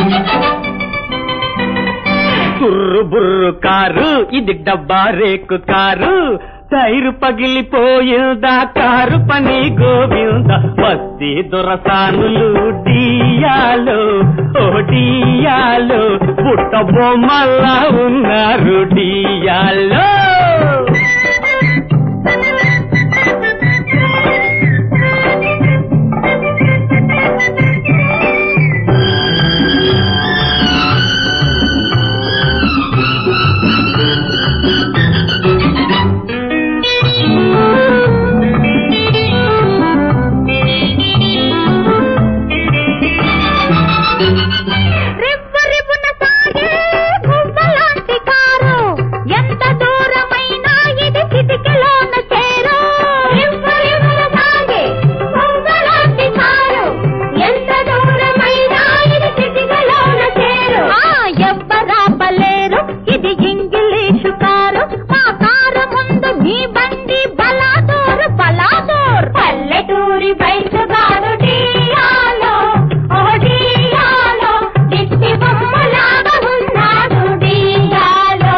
కుర్రు బుర్రు car ఇది డబ్బా రేకు కారు టైరు పగిలిపోయిందా కారు పని గోవింద వస్తి దొరసానులు డియాలో ఓ డియాలో పుట్ట బొమ్మల్లా ఉన్నారు డియాలో రివ్వరివ్వున సాగే గువ్వలాంటి కారు ఎంత దూరమైనా ఇది చిటికెలోన చేరు రివ్వరివ్వున సాగే గువ్వలాంటి కారు ఎంత దూరమైనా ఇది చిటికెలోన చేరు ఆ ఎవ్వరాపలేరు ఇది ఇంగిలీషు కారు మా కారు ముందు నీ బండి బలాదూరు బలాదూర్ పల్లెటూరి బైక్ కారు డియాలో ఓ డియాలో దిష్టి బొమ్మలాగా ఉన్నాడు డియాలో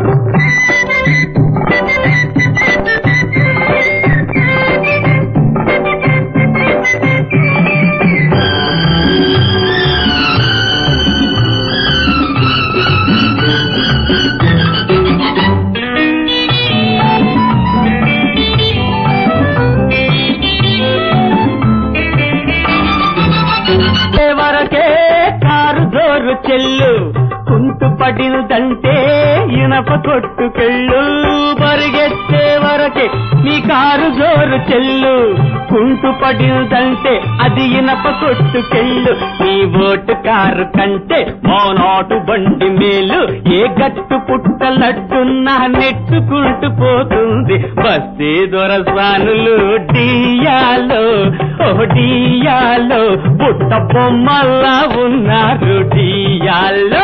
వరకే కారు జోరు చెల్లు కుంటు పడినదంటే ఇనప కొట్టుకెళ్ళు పరిగెత్తే వరకే మీ కారు జోరు చెల్లు కుంటు పడినదంటే అది ఇనప కొట్టుకెళ్ళు నీ ఓటు కారు కంటే మోనాటు బండి మేలు ఏ గట్టు పుట్టలట్టున్నా నెట్టుకుంటూ పోతుంది బస్సే దొరసానులు డియాలో ఓ డియాలో పుట్ట బొమ్మల్లా ఉన్నారు డియాలో